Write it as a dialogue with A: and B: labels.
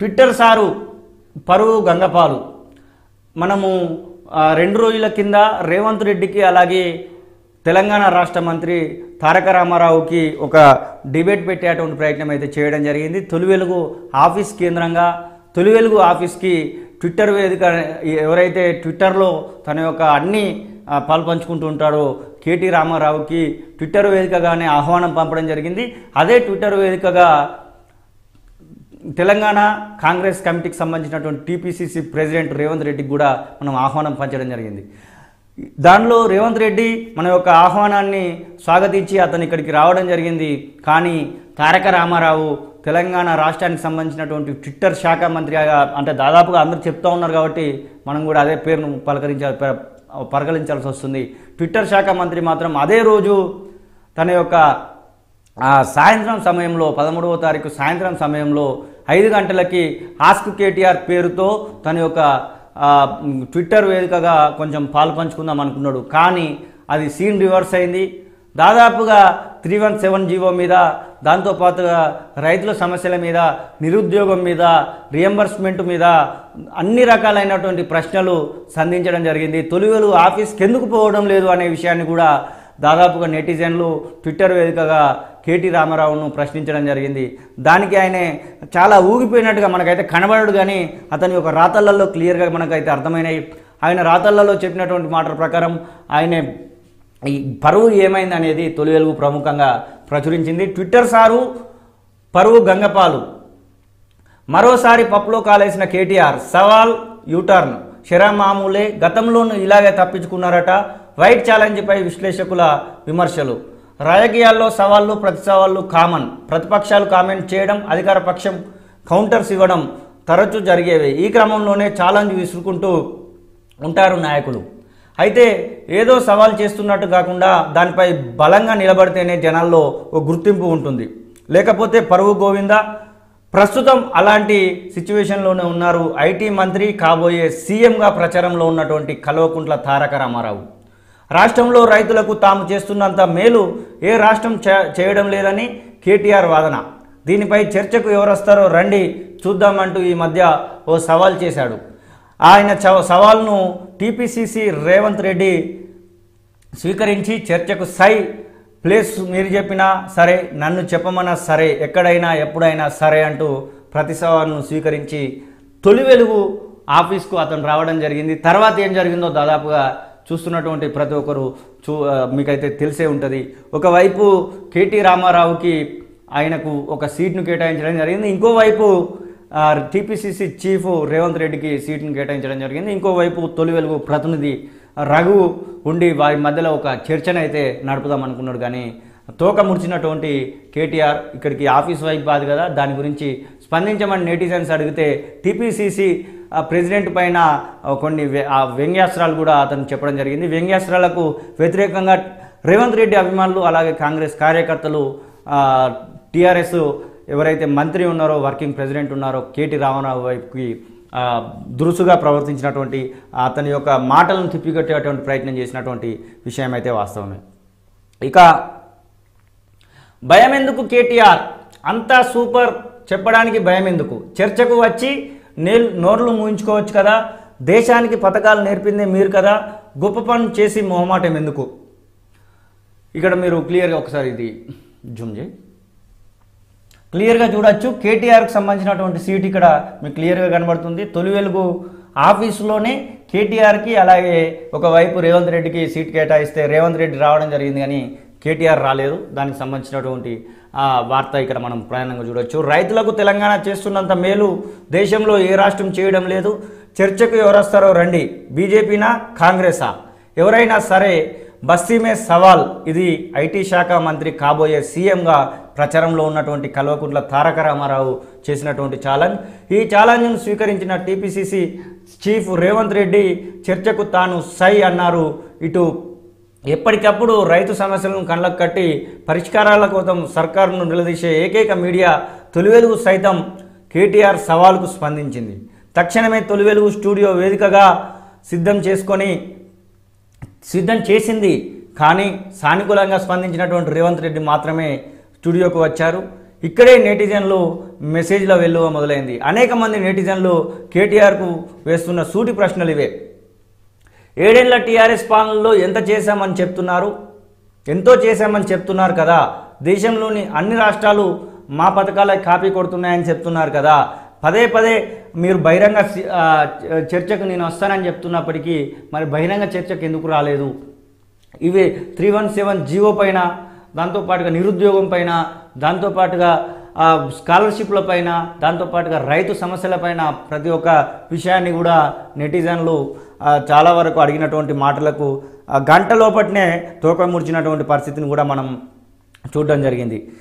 A: Twitter sir పరువు గంగపాలు మనము ఆ, రెండు రోజుల కింద రేవంత్ రెడ్డికి అలాగే తెలంగాణ రాష్ట్ర మంత్రి తారక రామారావుకి ఒక డిబేట్ పెట్టేటువంటి ప్రయత్నం అయితే చేయడం జరిగింది తొలి వెలుగు ఆఫీస్ కేంద్రంగా తొలి వెలుగు ఆఫీస్కి ట్విట్టర్ వేదిక ఎవరైతే ట్విట్టర్లో తన యొక్క అన్ని ఆ, పాల్పంచుకుంటూ ఉంటాడో కేటీ రామారావుకి ట్విట్టర్ వేదికగానే ఆహ్వానం పంపడం జరిగింది అదే ట్విట్టర్ వేదికగా తెలంగాణ కాంగ్రెస్ కమిటీకి సంబంధించినటువంటి టీపీసీసీ ప్రెసిడెంట్ రేవంత్ రెడ్డికి కూడా మనం ఆహ్వానం పంచడం జరిగింది దానిలో రేవంత్ రెడ్డి మన యొక్క ఆహ్వానాన్ని స్వాగతించి అతను ఇక్కడికి రావడం జరిగింది కానీ తారక రామారావు తెలంగాణ రాష్ట్రానికి సంబంధించినటువంటి ట్విట్టర్ శాఖ మంత్రిగా అంటే దాదాపుగా అందరూ చెప్తా ఉన్నారు కాబట్టి మనం కూడా అదే పేరును పలకరించాలి ప- పలకరించాల్సి వస్తుంది ట్విట్టర్ శాఖ మంత్రి మాత్రం అదే రోజు తన యొక్క ఆ సాయంత్రం సమయంలో పదమూడవ తారీఖు సాయంత్రం సమయంలో ఐదు గంటలకి ఆస్క్ కేటీఆర్ పేరుతో తన యొక్క ఆ, మ్, ట్విట్టర్ వేదికగా కొంచెం పాలు పంచుకుందాం అనుకున్నాడు కానీ అది సీన్ రివర్స్ అయింది దాదాపుగా త్రీ వన్ సెవెన్ జీవో మీద దాంతోపాటుగా రైతుల సమస్యల మీద నిరుద్యోగం మీద రియంబర్స్మెంట్ మీద అన్ని రకాలైనటువంటి ప్రశ్నలు సంధించడం జరిగింది తొలివేలు ఆఫీస్కి ఎందుకు పోవడం లేదు అనే విషయాన్ని కూడా దాదాపుగా నెటిజన్లు ట్విట్టర్ వేదికగా కేటీ రామారావును ప్రశ్నించడం జరిగింది దానికి ఆయన చాలా ఊగిపోయినట్టుగా మనకైతే కనబడడు కానీ అతని యొక్క రాతలలో క్లియర్గా మనకైతే అర్థమైనాయి ఆయన రాతలలో చెప్పినటువంటి మాటల ప్రకారం ఆయన ఈ పరువు ఏమైంది అనేది తొలి వెలుగు ప్రముఖంగా ప్రచురించింది ట్విట్టర్ సారు పరువు గంగపాలు మరోసారి పప్పులో కాలేసిన కేటీఆర్ సవాల్ యూటర్న్ షరా మామూలే గతంలోనూ ఇలాగే తప్పించుకున్నారట వైట్ ఛాలెంజ్పై విశ్లేషకుల విమర్శలు రాజకీయాల్లో సవాళ్లు ప్రతి సవాళ్లు కామన్ ప్రతిపక్షాలు కామెంట్ చేయడం అధికార పక్షం కౌంటర్స్ ఇవ్వడం తరచూ జరిగేవి ఈ క్రమంలోనే ఛాలెంజ్ విసురుకుంటూ ఉంటారు నాయకులు అయితే ఏదో సవాల్ చేస్తున్నట్టు కాకుండా దానిపై బలంగా నిలబడితేనే జనాల్లో ఓ గుర్తింపు ఉంటుంది లేకపోతే పరువు గోవింద ప్రస్తుతం అలాంటి సిచ్యువేషన్లోనే ఉన్నారు ఐటీ మంత్రి కాబోయే సీఎంగా ప్రచారంలో ఉన్నటువంటి కల్వకుంట్ల తారక రామారావు రాష్ట్రంలో రైతులకు తాము చేస్తున్నంత మేలు ఏ రాష్ట్రం చే- చేయడం లేదని కేటీఆర్ వాదన దీనిపై చర్చకు ఎవరొస్తారో రండి చూద్దామంటూ ఈ మధ్య ఓ సవాల్ చేశాడు ఆయన చ- సవాల్ను టీపీసీసీ రేవంత్ రెడ్డి స్వీకరించి చర్చకు సై ప్లేస్ మీరు చెప్పినా సరే నన్ను చెప్పమన్నా సరే ఎక్కడైనా ఎప్పుడైనా సరే అంటూ ప్రతి సవాల్ను స్వీకరించి తొలి వెలుగు ఆఫీస్కు అతను రావడం జరిగింది తర్వాత ఏం జరిగిందో దాదాపుగా చూస్తున్నటువంటి ప్రతి ఒక్కరు చూ ఆ, మీకైతే తెలిసే ఉంటుంది ఒకవైపు కేటీ రామారావుకి ఆయనకు ఒక సీట్ను కేటాయించడం జరిగింది ఇంకోవైపు ఆ, టీపీసీసీ చీఫ్ రేవంత్ రెడ్డికి సీట్ను కేటాయించడం జరిగింది ఇంకోవైపు తొలి వెలుగు ప్రతినిధి రఘు ఉండి వారి మధ్యలో ఒక చర్చను అయితే నడుపుదాం అనుకున్నాడు కానీ తోక ముడిచినటువంటి కేటీఆర్ ఇక్కడికి ఆఫీస్ వైపు కాదు కదా దాని గురించి స్పందించమని నెటిజన్స్ అడిగితే టీపీసీసీ ప్రెసిడెంట్ పైన ఆ, కొన్ని వ్య- ఆ వ్యంగ్యాస్త్రాలు కూడా అతను చెప్పడం జరిగింది వ్యంగ్యాస్త్రాలకు వ్యతిరేకంగా రేవంత్ రెడ్డి అభిమానులు అలాగే కాంగ్రెస్ కార్యకర్తలు టీఆర్ఎస్ ఎవరైతే మంత్రి ఉన్నారో వర్కింగ్ ప్రెసిడెంట్ ఉన్నారో కేటీ రామారావు వైపుకి ఆ, దురుసుగా ప్రవర్తించినటువంటి అతని యొక్క మాటలను తిప్పికొట్టేటువంటి ప్రయత్నం చేసినటువంటి విషయం అయితే వాస్తవమే ఇక భయం ఎందుకు కేటీఆర్ అంతా సూపర్ చెప్పడానికి భయం ఎందుకు చర్చకు వచ్చి నేల్ నోర్లు మూయించుకోవచ్చు కదా దేశానికి పథకాలు నేర్పిందే మీరు కదా గొప్ప పని చేసి మొహమాటం ఎందుకు ఇక్కడ మీరు క్లియర్గా ఒకసారి ఇది జూమ్ చేయి క్లియర్గా చూడొచ్చు కేటీఆర్కి సంబంధించినటువంటి సీట్ ఇక్కడ మీకు క్లియర్గా కనబడుతుంది తొలి వెలుగు ఆఫీసులోనే కేటీఆర్కి అలాగే ఒకవైపు రేవంత్ రెడ్డికి సీట్ కేటాయిస్తే రేవంత్ రెడ్డి రావడం జరిగింది కానీ కేటీఆర్ రాలేదు దానికి సంబంధించినటువంటి ఆ, వార్త ఇక్కడ మనం ప్రయాణంగా చూడొచ్చు రైతులకు తెలంగాణ చేస్తున్నంత మేలు దేశంలో ఏ రాష్ట్రం చేయడం లేదు చర్చకు ఎవరొస్తారో రండి బీజేపీనా కాంగ్రెసా ఎవరైనా సరే బస్తీమే సవాల్ ఇది ఐటీ శాఖ మంత్రి కాబోయే సీఎంగా ప్రచారంలో ఉన్నటువంటి కల్వకుంట్ల తారక రామారావు చేసినటువంటి ఛాలెంజ్ ఈ ఛాలెంజ్ను స్వీకరించిన టీపీసీసీ చీఫ్ రేవంత్ రెడ్డి చర్చకు తాను సై అన్నారు ఇటు ఎప్పటికప్పుడు రైతు సమస్యలను కళ్ళకు కట్టి పరిష్కారాల కోసం సర్కారును నిలదీసే ఏకైక మీడియా తొలివెలుగు సైతం కేటీఆర్ సవాల్కు స్పందించింది తక్షణమే తొలివెలుగు స్టూడియో వేదికగా సిద్ధం చేసుకొని సిద్ధం చేసింది కానీ సానుకూలంగా స్పందించినటువంటి రేవంత్ రెడ్డి మాత్రమే స్టూడియోకు వచ్చారు ఇక్కడే నెటిజన్లు మెసేజ్ల వెల్లువ మొదలైంది అనేక మంది నెటిజన్లు కేటీఆర్కు వేస్తున్న సూటి ప్రశ్నలు ఇవే ఏడేళ్ల టీఆర్ఎస్ పాలనలో ఎంత చేశామని చెప్తున్నారు ఎంతో చేశామని చెప్తున్నారు కదా దేశంలోని అన్ని రాష్ట్రాలు మా పథకాల కాపీ కొడుతున్నాయని చెప్తున్నారు కదా పదే పదే మీరు బహిరంగ సి- ఆ, చర్చకు నేను వస్తానని చెప్తున్నప్పటికీ మరి బహిరంగ చర్చకు ఎందుకు రాలేదు ఇవి త్రీ వన్ సెవెన్ జీవో పైన దాంతోపాటుగా నిరుద్యోగం పైన దాంతోపాటుగా ఆ, స్కాలర్షిప్ల పైన దాంతోపాటుగా రైతు సమస్యల పైన ప్రతి ఒక్క విషయాన్ని కూడా నెటిజన్లు ఆ, చాలా వరకు అడిగినటువంటి మాటలకు ఆ, గంట లోపట్నే తోక ముడిచినటువంటి పరిస్థితిని కూడా మనం చూడడం జరిగింది